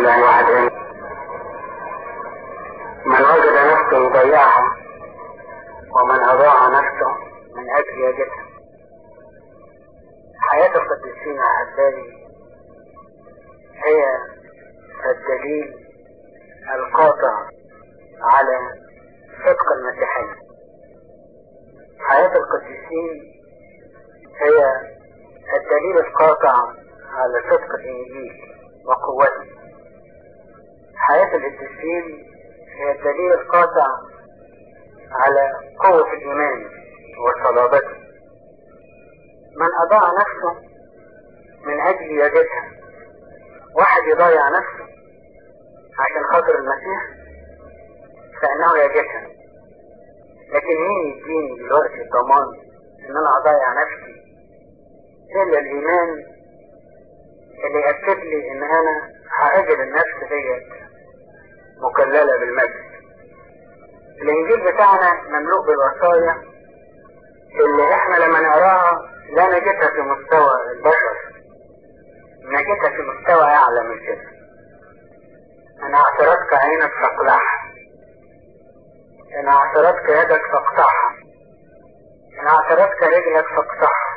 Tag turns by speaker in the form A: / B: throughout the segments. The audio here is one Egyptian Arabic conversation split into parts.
A: الإله الواحد آمين من وجد نفسه يضيعها ومن أضاع نفسه من أجل يجدها حياة القديسين أحبائي هي الدليل القاطع على صدق المسيحية حياة القديسين هي الدليل القاطع على صدق الإنجيل وقوته حياة القديسين هي الدليل القاطع على قوة الإيمان وصلابته من أضاع نفسه من أجل يجدها واحد يضيع نفسه عشان خاطر المسيح فإنه يجدها لكن مين يديني دلوقتي الضمان إن أنا أضيع نفسي إلا الإيمان اللي يأكد لي إن أنا هأجد النفس ديت مكللة بالمجد الإنجيل بتاعنا مملوء بالوصايا اللي إحنا لما نقراها لا نجدها في مستوى البشر نجدها في مستوى أعلى من كده أنا اعترضت عينك فاقلعها أنا اعترضت يدك فاقطعها أنا اعترضت رجلك فاقطعها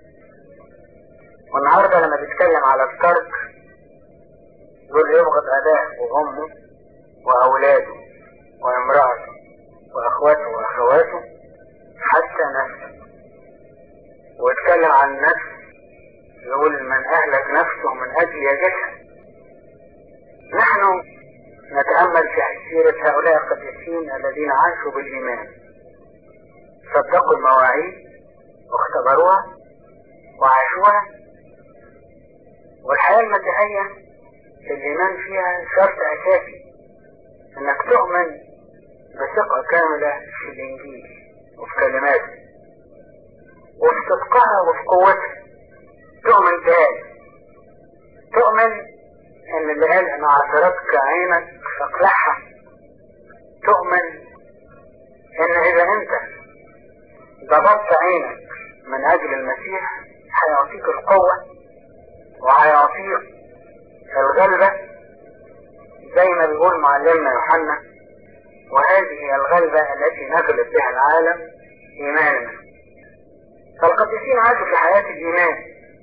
A: والنهارده لما بيتكلم على الترك يقول يبغض أباه وأمه وأولاده وامرأته وأخواته وأخواته حتى نفسه ويتكلم عن النفس يقول من أهلك نفسه من أجل يجدها نحن نتأمل في سيرة هؤلاء القديسين الذين عاشوا بالإيمان صدقوا المواعيد واختبروها وعاشوها والحياة المسيحية الإيمان فيها شرط أساسي إنك تؤمن بثقة كاملة في الإنجيل وفي كلماته وفي صدقها وفي قوتها تؤمن بهذا تؤمن ان اللي قال انا اعترضك عينك فاقلعها تؤمن ان اذا انت ضبطت عينك من اجل المسيح هيعطيك القوة وهيعطيك الغلبة زي ما بيقول معلمنا يوحنا وهذه الغلبة التي نغلب بها العالم ايماننا فالقديسين عاشوا في حياة الايمان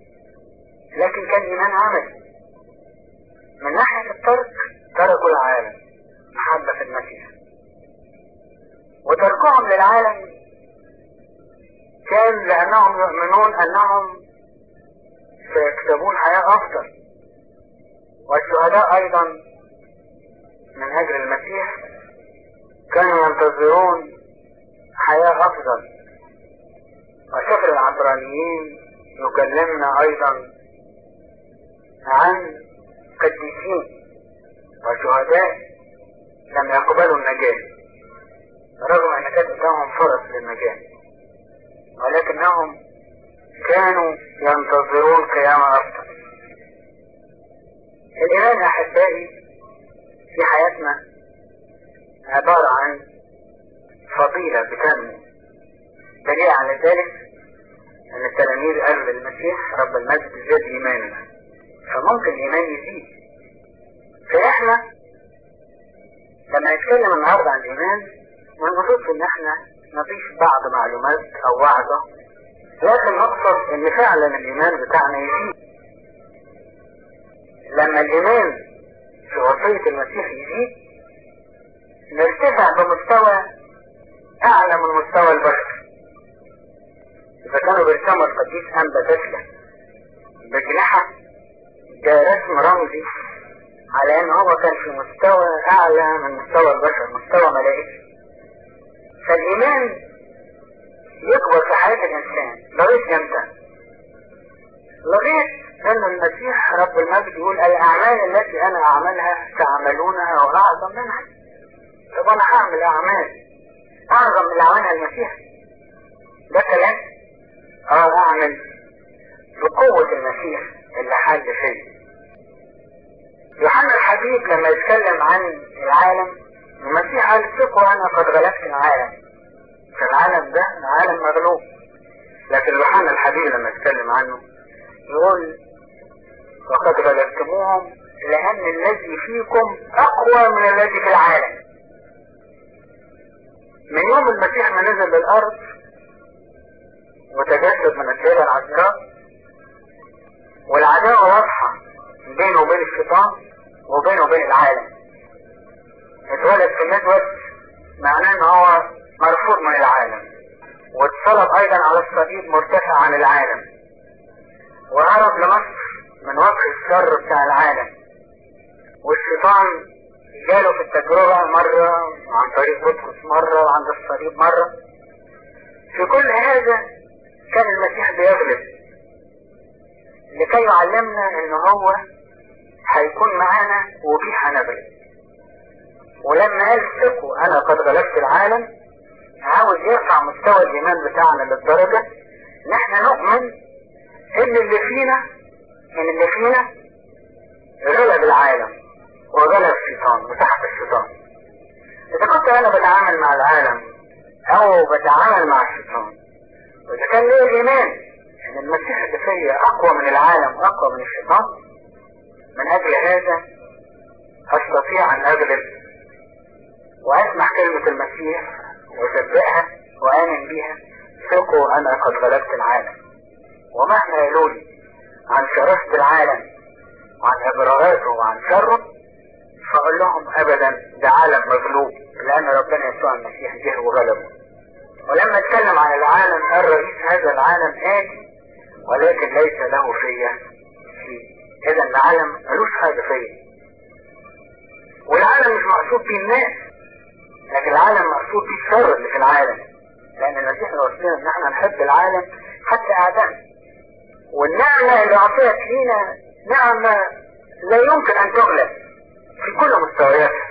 A: لكن كان ايمان عملي من ناحية الترك تركوا العالم محبة في المسيح وتركهم للعالم كان لأنهم يؤمنون أنهم سيكسبون حياة أفضل والشهداء أيضا من أجل المسيح كانوا ينتظرون حياة أفضل وسفر العبرانيين يكلمنا أيضا عن قديسين وشهداء لم يقبلوا النجاة رغم ان كانت لهم فرص للنجاة ولكنهم كانوا ينتظرون قيامة افضل الايمان احبائي في حياتنا عبارة عن فضيلة بتنمو دليل على ذلك ان التلاميذ قالوا للمسيح رب المجد زاد ايماننا فممكن الايمان يزيد فاحنا لما نتكلم النهارده عن الايمان ما نقصدش ان احنا نضيف بعض معلومات او وعظة لكن نقصد ان فعلا الايمان بتاعنا يزيد لما الايمان في وصية المسيح يزيد نرتفع بمستوى اعلى من مستوى البشر اذا كانوا بيرسموا القديس انبا تسلم بجناحه ده رسم رمزي على ان هو كان في مستوى اعلى من مستوى البشر مستوى ملائكي فالايمان يكبر في حياة الانسان لغاية امتى لغاية ان المسيح رب المجد يقول الاعمال التي انا اعملها تعملونها واعظم منها طب انا هعمل اعمال اعظم من اللي عملها المسيح ده كلام اه اعمل بقوة المسيح اللي حل فيه يوحنا الحبيب لما يتكلم عن العالم المسيح قال ثقوا انا قد غلبت العالم فالعالم ده عالم مغلوب لكن يوحنا الحبيب لما يتكلم عنه يقول وقد غلبتموهم لأن الذي فيكم أقوى من الذي في العالم من يوم المسيح ما نزل للأرض وتجسد من السيدة العذراء والعداوة واضحة بينه وبين الشيطان وبينه وبين العالم اتولد في المدود معناه ان هو مرفوض من العالم واتصلب ايضا على الصليب مرتفع عن العالم وهرب لمصر من وقع الشر بتاع العالم والشيطان جاله في التجربة مرة عن طريق بطرس مرة وعند الصليب مرة في كل هذا كان المسيح بيغلب لكي يعلمنا ان هو هيكون معانا وفيه هنغلب ولما قال ثقوا انا قد غلبت العالم عاوز يرفع مستوى الايمان بتاعنا للدرجة ان احنا نؤمن ان اللي فينا ان اللي فينا غلب العالم وغلب الشيطان وتحت الشيطان اذا كنت انا بتعامل مع العالم او بتعامل مع الشيطان واذا كان لي الايمان ان المسيح اللي فيا اقوى من العالم واقوى من الشيطان من اجل هذا استطيع ان اغلب واسمع كلمة المسيح واصدقها وامن بيها ثقوا انا قد غلبت العالم ومهما قالوا لي عن شراسة العالم وعن اضراراته وعن شره فاقول لهم ابدا ده عالم مغلوب لان ربنا يسوع المسيح جه وغلبه ولما اتكلم عن العالم قال رئيس هذا العالم آتي ولكن ليس له فيا شيء اذا العالم ملوش حاجة فيا والعالم مش مقصود بيه الناس لكن العالم مقصود بيه الشر اللي في العالم لان المسيح وصينا ان احنا نحب العالم حتى اعدائنا والنعمة اللي اعطيت لينا نعمة لا يمكن ان تغلب في كل مستوياتها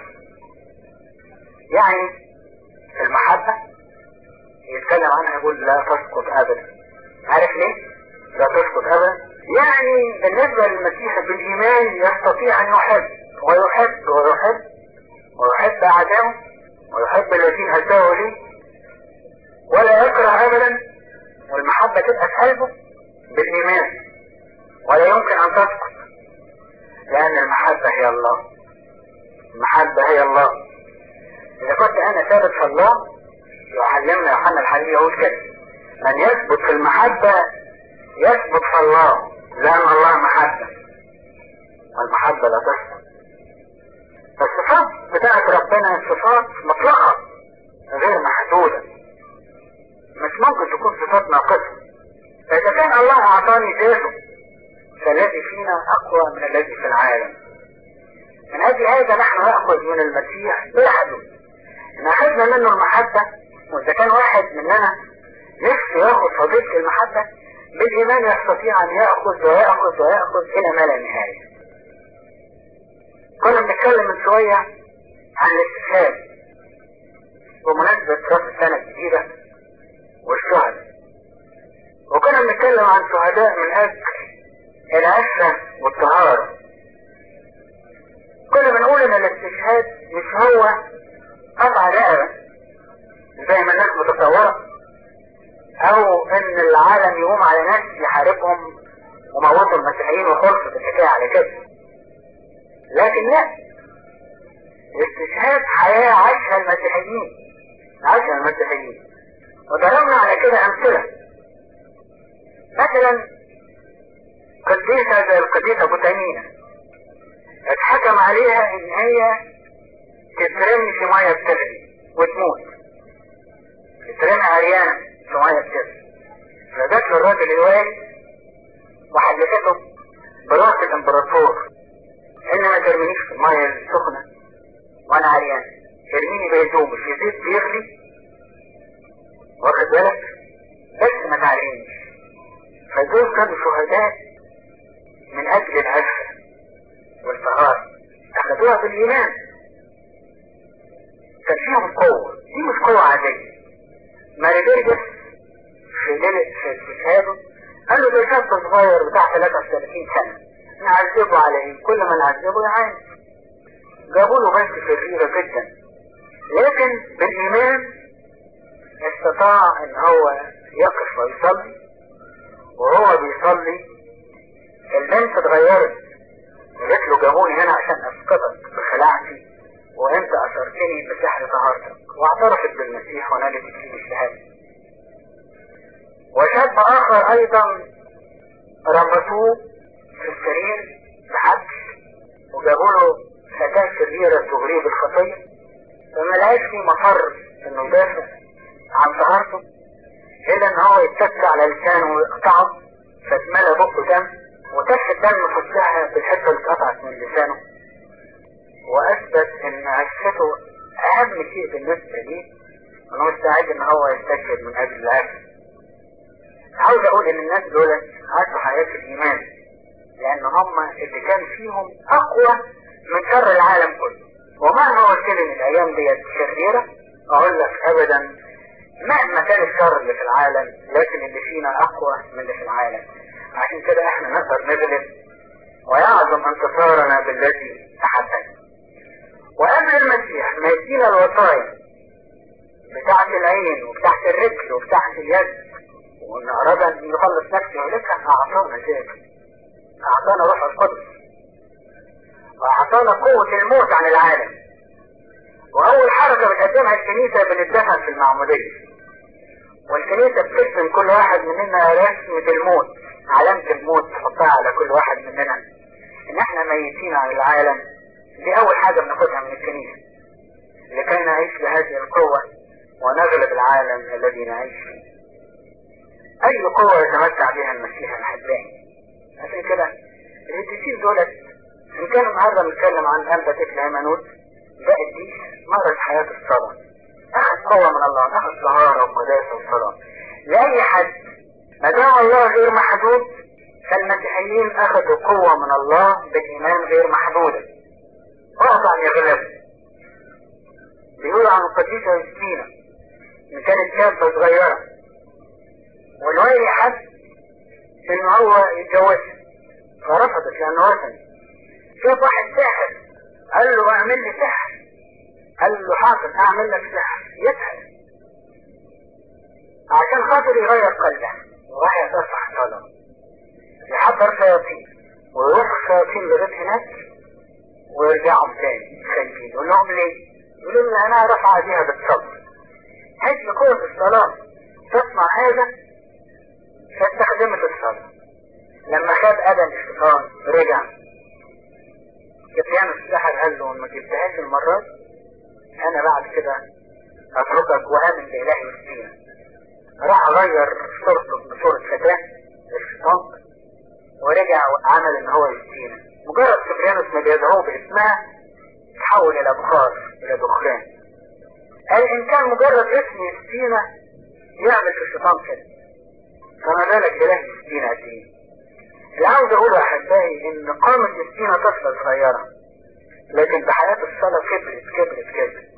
A: يعني المحبة يتكلم عنها يقول لا تسقط ابدا عارف ليه لا تسقط ابدا يعني بالنسبة للمسيح بالايمان يستطيع ان يحب ويحب ويحب ويحب اعدائه ويحب الذين اساءوا ليه ولا يكره ابدا والمحبة تبقى في قلبه بالايمان ولا يمكن ان تسقط لان المحبة هي الله المحبة هي الله اذا كنت انا ثابت في الله يعلمنا يوحنا الحبيب يقول كده من يثبت في المحبة يثبت في الله لان الله محبة والمحبة لا تثبت فالصفات بتاعت ربنا صفات مطلقة غير محدودة مش ممكن تكون صفات ناقصة فإذا كان الله أعطاني ذاته فالذي فينا أقوى من الذي في العالم من أجل هذا نحن نأخذ من المسيح بلا حدود إن أخذنا منه المحبة وإذا كان واحد مننا نفسه ياخذ فضيلة المحبة بالإيمان يستطيع أن يأخذ ويأخذ ويأخذ إلى ما لا نهاية كنا بنتكلم من شوية عن الاستشهاد بمناسبة راس السنة الجديدة والشهداء وكنا بنتكلم عن شهداء من أجل العفة والطهارة كنا بنقول ان الاستشهاد مش هو قطع رقبة زي ما الناس متصورة او ان العالم يقوم على ناس يحاربهم وموتوا المسيحيين وخلصت الحكاية على كده لكن لا الاستشهاد حياة عاشها المسيحيين عاشها المسيحيين وضربنا على كده امثلة مثلا قديسة زي القديسة بوتانينا اتحكم عليها ان هي تترمي في مية بتغلي وتموت تترمي عريانة في مية بتغلي فجت للراجل الوالي وحلفته براس الامبراطور ان ما ترمينيش في المية السخنة وانا عريان ارميني بهدومي في زيت بيغلي واخد بالك بس ما تعرينيش فدول كانوا شهداء من اجل العفة والطهارة اخذوها بالايمان كان فيهم قوة دي مش قوة عادية ماري بيرجس في ليلة في استشهاده قال له ده شاب صغير بتاع 33 سنة نعذبه على ايه كل ما نعذبه يعاني جابوا له بنت شريرة جدا لكن بالايمان استطاع ان هو يقف ويصلي وهو بيصلي البنت اتغيرت قالت له جابوني هنا عشان اسقطك بخلاعتي وانت اثرتني بسحر طهارتك واعترفت بالمسيح ونالت فيه الشهاده وشاب اخر ايضا ربطوه في السرير بحبس وجابوا له فتاة شريرة تغريه بالخطية فما لقاش في مفر انه يدافع عن طهارته الا ان هو يتك على لسانه ويقطعه فاتملى بقه دم وتف الدم فسها بالحته اللي اتقطعت من لسانه واثبت ان عشته اهم شيء بالنسبه ليه انه مستعد ان هو يستشهد من اجل العفو عاوز اقول ان الناس دول عاشوا حياة الايمان لان هم اللي كان فيهم اقوى من شر العالم كله وما هو كلمة الايام ديت شريرة اقول لك ابدا مهما كان الشر اللي في العالم لكن اللي فينا اقوى من اللي في العالم عشان كده احنا نقدر نغلب ويعظم انتصارنا بالذي احبنا وقبل المسيح ما يدينا الوصايا بتاعت العين وبتاعت الرجل وبتاعت اليد وان اراد ان يخلص نفسه لك اعطانا ذلك اعطانا روح القدس واعطانا قوة الموت عن العالم واول حركة بتقدمها الكنيسة بندفع في المعمودية والكنيسة بترسم كل واحد مننا رسمة الموت علامة الموت تحطها على كل واحد مننا ان احنا ميتين عن العالم دي اول حاجة بناخدها من الكنيسة لكي نعيش بهذه القوة ونغلب العالم الذي نعيش فيه اي قوة يتمتع بها المسيح الاحبائي عشان كده الهديسين دولت ان كان النهارده بنتكلم عن انبا تكل هيمانوت ده قديس مرت حياة الصلاة اخذ قوة من الله اخذ طهارة وقداسة وصلاة لأي حد ما دام الله غير محدود فالمسيحيين اخذوا قوة من الله بالإيمان غير محدودة وأضع يغلبوا بيقولوا عن القديسة يوستينا إن كانت شابة صغيرة والوالي حد إن هو يتجوزها فرفضت لأنه وثني شوف واحد ساحر قال له اعمل لي سحر قال له حاضر اعمل لك سحر يسحر عشان خاطر يغير قلبه وهي تصح طلب يحضر شياطين ويروح الشياطين لغايه هناك ويرجعوا تاني خايفين يقول لهم ليه؟ يقولوا لهم انا رفع بيها بالصبر هذه قوة الصلاة تصنع هذا فاستخدمت الصلاة لما خد ادم الشيطان رجع كتيان السحر قال له ما جبتهاش المرة انا بعد كده اتركك وامن بإلهي وسطينا راح غير صورته بصورة فتاة الشيطان ورجع وعمل ان هو يسطينا مجرد سبريانوس ما بيدعوه باسمها تحول الى بخار الى دخان قال ان كان مجرد اسم يسطينا يعمل في الشيطان كده فما بالك بإلهي يسطينا قد ايه اللي عاوز اقوله يا احبائي ان قامت يسطينا طفلة صغيرة لكن بحياة الصلاة كبرت كبرت كبرت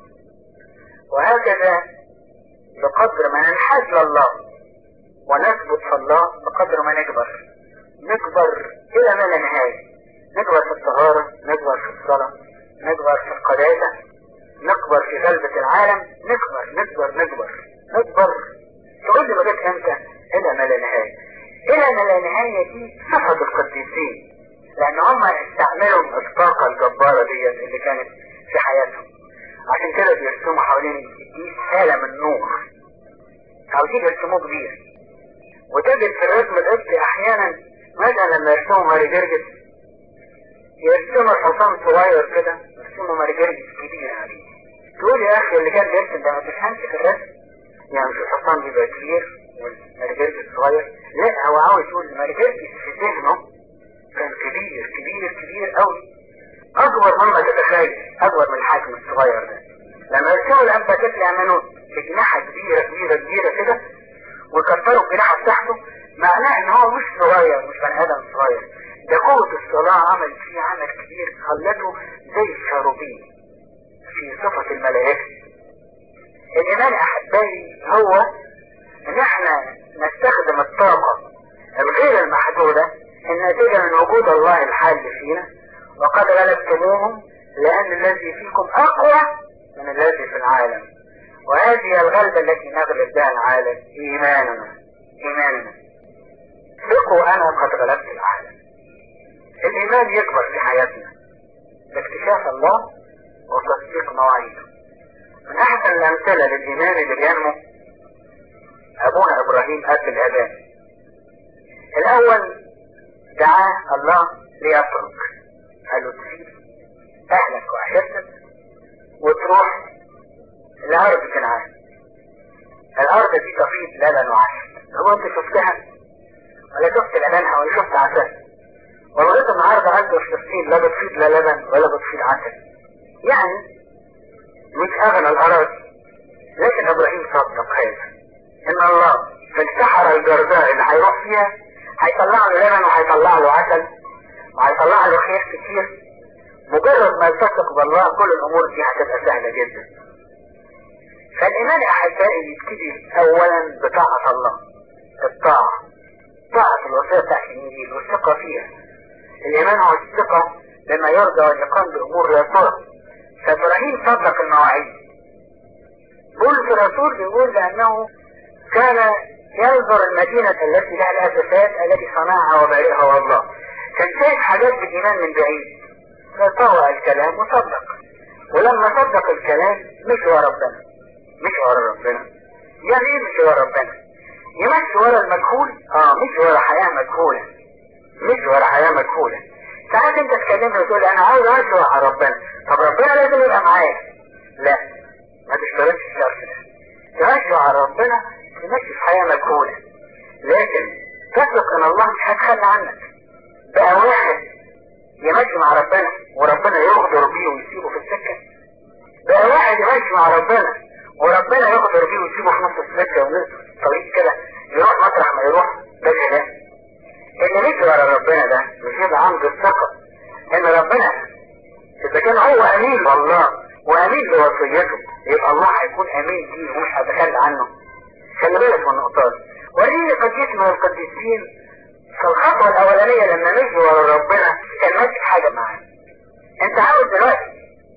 A: وهكذا بقدر ما ننحاز لله ونثبت في الله بقدر ما نكبر نكبر الى ما لا نهاية نكبر في الطهارة نكبر في الصلاة نكبر في القداسة نكبر في غلبة العالم نكبر نكبر نكبر نكبر تقول لي لغاية امتى الى ما لا نهاية الى ما لا نهاية دي صفة القديسين لان هم استعملوا الطاقة الجبارة دي اللي كانت في حياتهم عشان كده بيرسموا حوالين القديس حالة من نور عاوزين يرسموه كبير وتجد في الرسم القبطي احيانا مثلا لما يرسموا ماري جرجس يرسموا الحصان صغير كده يرسموا ماري جرجس كبير عليه تقول يا اخي اللي كان بيرسم ده ما تفهمش في الرسم يعني مش الحصان بيبقى كبير والماري جرجس صغير لا هو عاوز يقول ماري جرجس في ذهنه كان كبير كبير كبير قوي اكبر مما تتخيل اكبر من الحجم الصغير ده لما يرسموا الانباتات لامانوت بجناحة كبيرة كبيرة كبيرة كده ويكتروا الجناحة بتاعته معناه ان هو مش صغير مش بني ادم صغير ده قوة الصلاة عمل فيه عمل كبير خلته زي الشاروبين في صفة الملائكة الإيمان أحبائي هو إن إحنا نستخدم الطاقة الغير المحدودة الناتجة من وجود الله الحال فينا وقد غلبتموهم لأن الذي فيكم أقوى من الذي في العالم وهذه الغلبة التي نغلب بها العالم إيماننا إيماننا ثقوا أنا قد غلبت العالم الإيمان يكبر في حياتنا باكتشاف الله وتصديق مواعيده من أحسن الأمثلة للإيمان اللي بينمو أبونا إبراهيم أب الآباء الأول دعاه الله ليترك قال له تسيب أهلك وعشيرتك وتروح لأرض كنعان الأرض دي تفيض لبن وعسل هو أنت شفتها ولا شفت لبنها ولا شفت عسل ولغاية النهاردة أنت في فلسطين لا بتفيض لا لبن ولا بتفيض عسل يعني مش أغنى الأراضي لكن إبراهيم صدق هذا إن الله في الصحراء الجرداء اللي هيروح فيها هيطلع له لبن وهيطلع له عسل وهيطلع له خير كتير مجرد ما يلتصق بالله كل الأمور دي هتبقى سهلة جدا فالإيمان يا أحبائي يبتدي أولا بطاعة الله الطاعة طاعة الوصية بتاعت الإنجيل والثقة فيها الإيمان هو الثقة بما يرضى والإقام بأمور لا ترى فإبراهيم صدق المواعيد بولس الرسول بيقول لأنه كان ينظر المدينة التي لها الأساسات التي صنعها وبارئها الله كان شايف حاجات بالإيمان من بعيد فطوع الكلام وصدق ولما صدق الكلام مشي ورا ربنا مشي ورا ربنا يعني ايه مشي ورا ربنا يمشي ورا المجهول اه مشي ورا حياة مجهولة مشي ورا حياة مجهولة ساعات انت تكلمني وتقول انا عاوز امشي ورا ربنا طب ربنا لازم يبقى معايا لا ما تشتغلش الشرط ده تمشي ورا ربنا تمشي في حياة مجهولة لكن تثق ان الله مش هيتخلى عنك بقى واحد يمشي مع ربنا وربنا يغدر بيه ويسيبه في السكة بقى واحد يمشي مع ربنا وربنا يغدر بيه ويسيبه في نص السكة ونص طريق كده يروح مطرح ما يروح ده كلام اللي مشي ورا ربنا ده مش يبقى عنده الثقة ان ربنا اذا كان هو امين لله وامين لوصيته يبقى الله هيكون امين ليه ومش هيتخلى عنه خلي بالك من النقطة دي وريني قديس من القديسين في الخطوة الأولانية لما مشي ورا ربنا كان ماشي في حاجة معاه أنت عاوز دلوقتي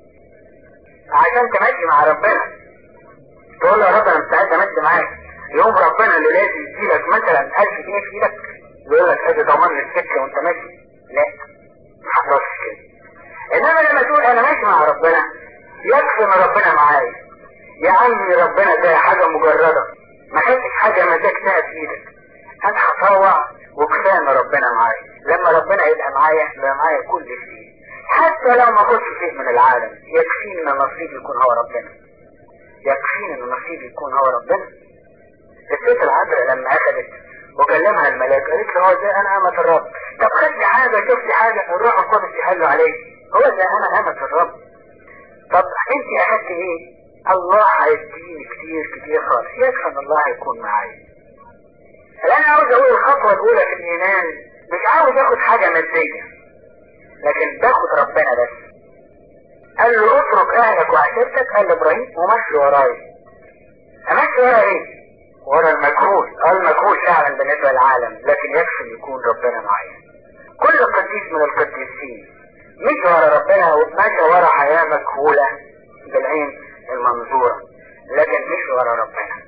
A: عشان تمشي مع ربنا تقول له يا رب أنا مستعد أمشي معاك يوم ربنا اللي لازم يديلك مثلا 1000 جنيه في إيدك يقول لك أدي ضمان للسكة وأنت ماشي لا ما حصلش كده إنما لما تقول أنا ماشي مع ربنا يكفي إن ربنا معايا يا عمي ربنا ده حاجة مجردة ما خدتش حاجة مزاجتها في ايدك انا هطوع وكفايه ان ربنا معايا لما ربنا يبقى معايا يبقى معايا كل شيء حتى لو ما كنتش شيء من العالم يكفيني ان نصيبي يكون هو ربنا يكفيني ان نصيبي يكون هو ربنا الست العذراء لما اخذت وكلمها الملاك قالت له هو ده انا امة الرب طب خدت حاجة شفت حاجة الروح القدس يحل عليك هو ده انا امة الرب طب انت اخدت ايه الله هيديني كتير كتير خالص يكفى ان الله هيكون معايا الان عاوز اقول الخطوة الاولى في الايمان مش عاوز اخد حاجة مادية لكن باخد ربنا بس قال له اترك اهلك وعشيرتك قال لابراهيم ومشي ورايا امشي ورا ايه ورا المجهول قال المجهول فعلا بالنسبة للعالم لكن يكفي ان يكون ربنا معايا كل قديس من القديسين مشي ورا ربنا ومشي ورا حياة مجهولة بالعين المنظورة لكن مش ورا ربنا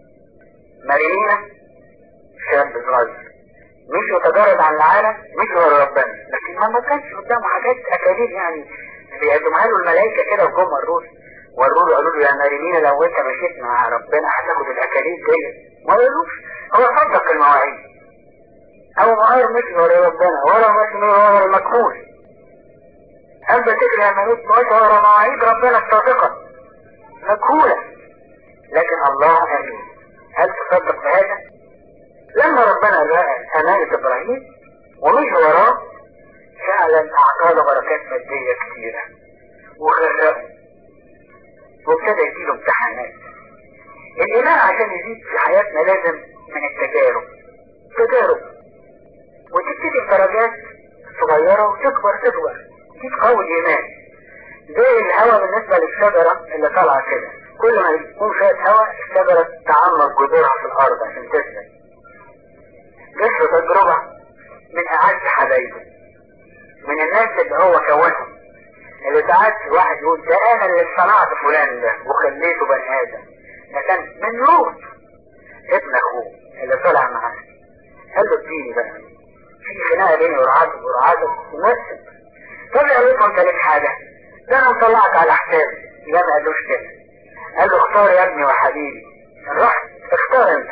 A: مارينا شاب صغير مش متجرد عن العالم مش ورا ربنا لكن ما ما كانش قدامه حاجات اكاليل يعني بيقدمها له الملائكة كده وجم الروس وروا له قالوا له يا مارينا لو انت مشيت مع ربنا هتاخد الاكاليل دي ما قالوش هو صدق المواعيد او ما قال مش ورا ربنا ولا مش ورا المكفول قال بتجري يا ملوك مش ورا مواعيد ربنا الصادقة مجهولة لكن الله أمين هل تصدق بهذا؟ لما ربنا لقى أمانة إبراهيم ومشي وراه فعلا أعطى له بركات مادية كثيرة وخرقه وابتدى يجيله امتحانات الإيمان عشان يزيد في حياتنا لازم من التجارب تجارب وتبتدي بدرجات صغيرة وتكبر تكبر دي تقوي الإيمان زي الهواء بالنسبة للشجرة اللي طالعة كده كل ما يكون فيها هواء الشجرة تعمق جذورها في الأرض عشان تثبت جت تجربة من أعز حبايبه من الناس اللي هو كونهم اللي ساعات واحد يقول ده أنا اللي صنعت فلان ده وخليته بني آدم ده كان من لوط ابن أخوه اللي طلع معاه قال له اديني بقى في خناقه بيني ورعاتك ورعاتك تمثل طب يا ريت انت ليك حاجه ده انا مطلعك على حسابي لا ما قالوش كده قال له اختار يا ابني وحبيبي رحت اختار انت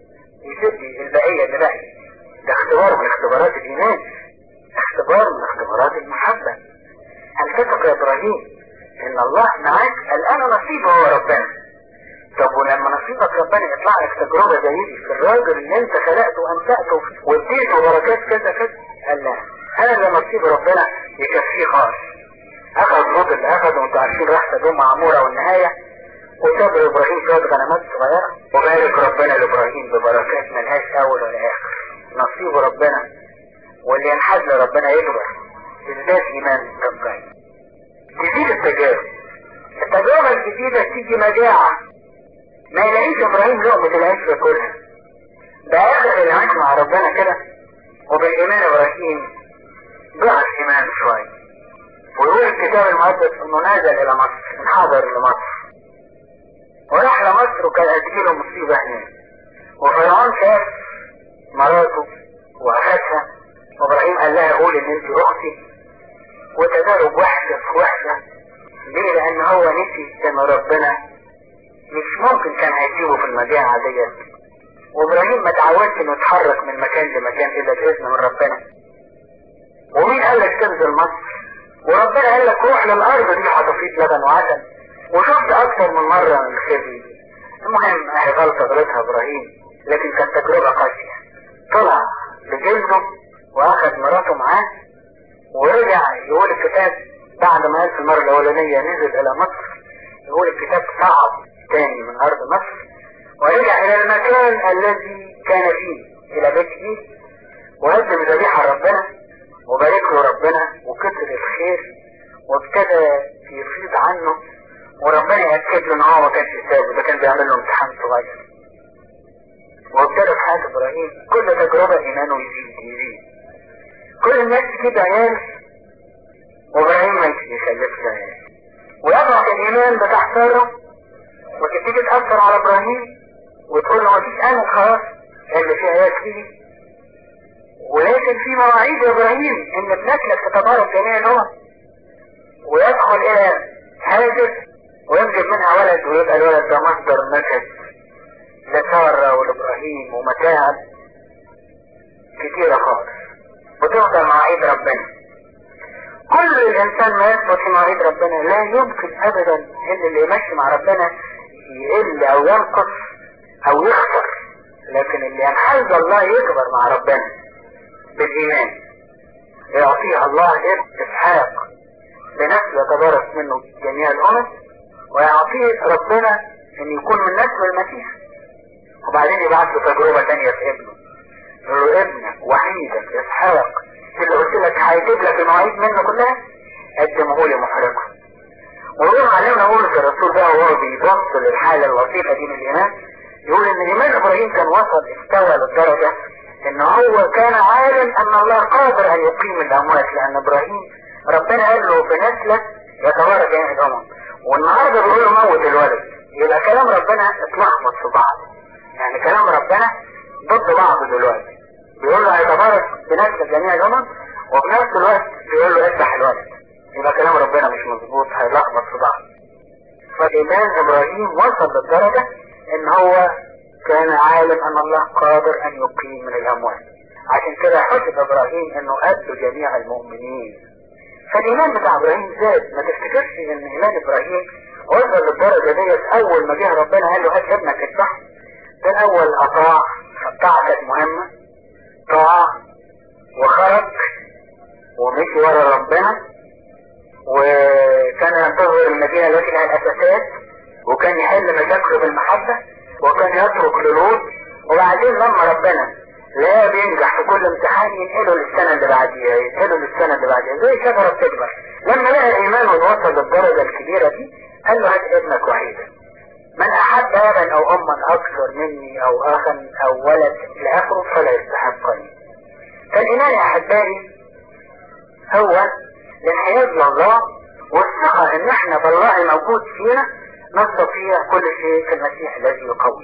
A: يسيب البقيه اللي باقي ده اختبار من اختبارات الايمان اختبار من اختبارات المحبه هل تثق يا ابراهيم ان الله معاك الان نصيبه هو ربنا طب ولما نصيبك ربنا يطلع لك تجربة زي دي في الراجل اللي انت خلقته وانشأته واديته بركات كذا كذا قال لا هذا نصيب ربنا يكفيه خالص اخذ لوط اللي اخذه وانتوا عارفين راح سدوم عمورة والنهاية وساب ابراهيم شوية غنمات صغيرة وبارك ربنا لابراهيم ببركات ملهاش اول ولا اخر نصيب ربنا واللي ينحاز لربنا يكبر ازداد ايمان ربنا تزيد التجارب التجربة الجديدة تيجي مجاعة ما يلاقيش ابراهيم لقمة العيش ياكلها ده اخر العيش مع ربنا كده وبالايمان ابراهيم ضعف ايمان شوية ويقول الكتاب المقدس انه نزل الى مصر انحدر لمصر وراح لمصر وكان هتجيله مصيبة هناك وفرعون شاف مراته واخدها وابراهيم قال لها قول ان انت اختي وتجارب وحشة في وحشة ليه لان هو نسي ان ربنا مش ممكن كان هيسيبه في المجاعة ديت وابراهيم ما تعودش انه يتحرك من مكان لمكان الا باذن من ربنا ومين قال لك تنزل مصر وربنا قال لك روح للارض دي حضفيت لبن وعسل وشفت اكتر من مرة من الخزي المهم اهي غلطة غلطها ابراهيم لكن كانت تجربة قاسية طلع بجلده واخد مراته معاه ورجع يقول الكتاب بعد ما قال في المرة الاولانية نزل الى مصر يقول الكتاب صعد تاني من ارض مصر ورجع الى المكان الذي كان فيه الى بيته وقدم ذبيحة ربنا وبارك له ربنا وكتر الخير وابتدى يفيض عنه وربنا يأكد له ان هو ما كانش سابه ده كان بيعمل له امتحان صغير وابتدى في حياة ابراهيم كل تجربة ايمانه يزيد يزيد كل الناس تجيب عيال وابراهيم ما يخلفش عيال ويضغط الايمان بتاع ساره وتبتدي تأثر على ابراهيم وتقول له مفيش امل خلاص اللي فيه عيال كتير ولكن في مواعيد يا ابراهيم ان ابنتك تتبارك جميع الامم ويدخل الى هاجر وينجب منها ولد ويبقى الولد ده مصدر نكد لسارة ولابراهيم ومتاعب كتيرة خالص وتفضل مواعيد ربنا كل الانسان ما يثبت في مواعيد ربنا لا يمكن ابدا ان اللي يمشي مع ربنا يقل او ينقص او يخسر لكن اللي ينحاز الله يكبر مع ربنا بالايمان يعطيه الله ابن اسحاق بنسل يتبارك منه جميع الامم ويعطيه ربنا ان يكون من نسل المسيح وبعدين يبعث له تجربة تانية في ابنه يقول له ابنك وحيدك اسحاق اللي قلت لك هيجيب لك المواعيد منه كلها قدمه لي محرقه ويقول علمنا بولس الرسول بقى وهو بيبص للحالة اللطيفة دي من الايمان يقول ان ايمان ابراهيم كان وصل استوى للدرجة ان هو كان عالم ان الله قادر ان يقيم الاموات لان ابراهيم ربنا قال له بنسلك يتبارك جميع الامم والنهارده بيقول له موت الولد يبقى كلام ربنا اتلخبط في بعض يعني كلام ربنا ضد بعض دلوقتي بيقول له هيتبارك بنسلك جميع الامم وفي نفس الوقت بيقول له افتح الولد يبقى كلام ربنا مش مظبوط هيلخبط في بعض فايمان ابراهيم وصل للدرجه ان هو كان عالم ان الله قادر ان يقيم من الاموات عشان كده حسب ابراهيم انه قد جميع المؤمنين فالايمان بتاع ابراهيم زاد ما تفتكرش ان ايمان ابراهيم وصل للدرجه ديت اول ما جه ربنا قال له هات ابنك اذبحه ده الاول اطاع فالطاعه كانت مهمه طاع وخرج ومشي ورا ربنا وكان ينتظر المدينه التي لها الاساسات وكان يحل مشاكله بالمحبه وكان يترك للوط وبعدين لما ربنا لا بينجح في كل امتحان ينقله للسنة اللي بعديها ينقله للسنة اللي بعديها زي شجرة بتكبر لما لقى ايمانه وصل للدرجة الكبيرة دي قال له هات ابنك وحيدا من احب ابا او اما اكثر مني او اخا او ولد لاخره فلا يستحقني فالايمان يا احبائي هو الانحياز لله والثقة ان احنا بالله موجود فينا نستطيع كل شيء في المسيح الذي يقوي